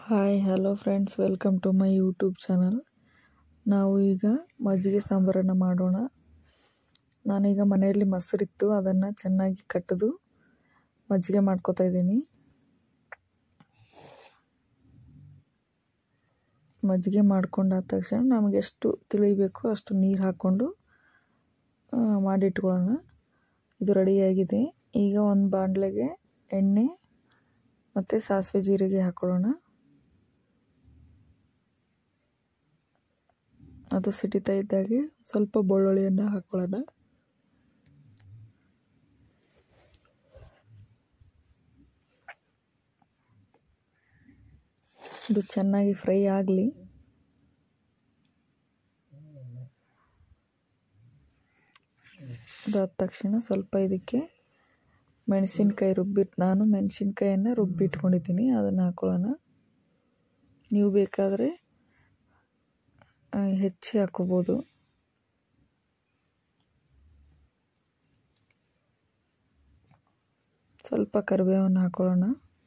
hi hello friends welcome to my YouTube channel ನಾವು ಈಗ ಮಜ್ಜಿಗೆ ಸಾಂಬಾರನ್ನು ಮಾಡೋಣ ನಾನೀಗ ಮನೆಯಲ್ಲಿ ಮೊಸರಿತ್ತು ಅದನ್ನು ಚೆನ್ನಾಗಿ ಕಟ್ಟಿದು ಮಜ್ಜಿಗೆ ಮಾಡ್ಕೋತಾ ಇದ್ದೀನಿ ಮಜ್ಜಿಗೆ ಮಾಡ್ಕೊಂಡಾದ ತಕ್ಷಣ ನಮಗೆ ಎಷ್ಟು ತಿಳಿಬೇಕು ಅಷ್ಟು ನೀರು ಹಾಕ್ಕೊಂಡು ಮಾಡಿಟ್ಕೊಳ್ಳೋಣ ಇದು ರೆಡಿಯಾಗಿದೆ ಈಗ ಒಂದು ಬಾಣಲೆಗೆ ಎಣ್ಣೆ ಮತ್ತು ಸಾಸಿವೆ ಜೀರಿಗೆ ಹಾಕ್ಕೊಳ್ಳೋಣ ಅದು ಸಿಡಿತಾ ಇದ್ದಾಗೆ ಸ್ವಲ್ಪ ಬೆಳ್ಳುಳ್ಳಿಯನ್ನು ಹಾಕ್ಕೊಳ್ಳೋಣ ಇದು ಚೆನ್ನಾಗಿ ಫ್ರೈ ಆಗಲಿ ಅದಾದ ತಕ್ಷಣ ಸ್ವಲ್ಪ ಇದಕ್ಕೆ ಮೆಣಸಿನ್ಕಾಯಿ ರುಬ್ಬಿ ನಾನು ಮೆಣಸಿನ್ಕಾಯನ್ನು ರುಬ್ಬಿಟ್ಕೊಂಡಿದ್ದೀನಿ ಅದನ್ನು ಹಾಕ್ಕೊಳ್ಳೋಣ ನೀವು ಬೇಕಾದರೆ ಹೆಚ್ಚಿ ಹಾಕೋಬೋದು ಸ್ವಲ್ಪ ಕರಿಬೇವನ್ನು ಹಾಕೊಳ್ಳೋಣ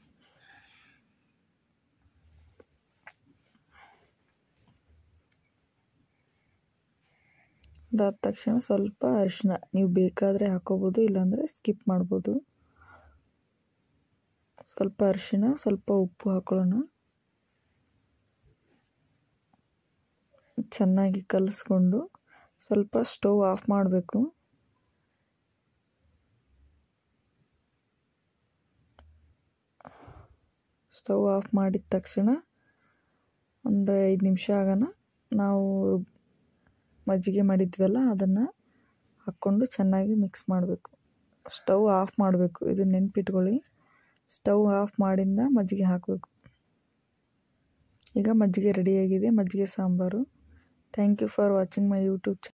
ಅದಾದ ತಕ್ಷಣ ಸ್ವಲ್ಪ ಅರಿಶಿನ ನೀವು ಬೇಕಾದರೆ ಹಾಕೋಬೋದು ಇಲ್ಲಾಂದರೆ ಸ್ಕಿಪ್ ಮಾಡ್ಬೋದು ಸ್ವಲ್ಪ ಅರಿಶಿನ ಸ್ವಲ್ಪ ಉಪ್ಪು ಹಾಕೊಳ್ಳೋಣ ಚೆನ್ನಾಗಿ ಕಲಿಸ್ಕೊಂಡು ಸ್ವಲ್ಪ ಸ್ಟವ್ ಆಫ್ ಮಾಡಬೇಕು ಸ್ಟವ್ ಆಫ್ ಮಾಡಿದ ತಕ್ಷಣ ಒಂದು ಐದು ನಿಮಿಷ ಆಗೋಣ ನಾವು ಮಜ್ಜಿಗೆ ಮಾಡಿದ್ವಲ್ಲ ಅದನ್ನು ಹಾಕ್ಕೊಂಡು ಚೆನ್ನಾಗಿ ಮಿಕ್ಸ್ ಮಾಡಬೇಕು ಸ್ಟವ್ ಆಫ್ ಮಾಡಬೇಕು ಇದು ನೆನ್ಪಿಟ್ಕೊಳ್ಳಿ ಸ್ಟವ್ ಆಫ್ ಮಾಡಿಂದ ಮಜ್ಜಿಗೆ ಹಾಕಬೇಕು ಈಗ ಮಜ್ಜಿಗೆ ರೆಡಿಯಾಗಿದೆ ಮಜ್ಜಿಗೆ sambar thank you for watching my YouTube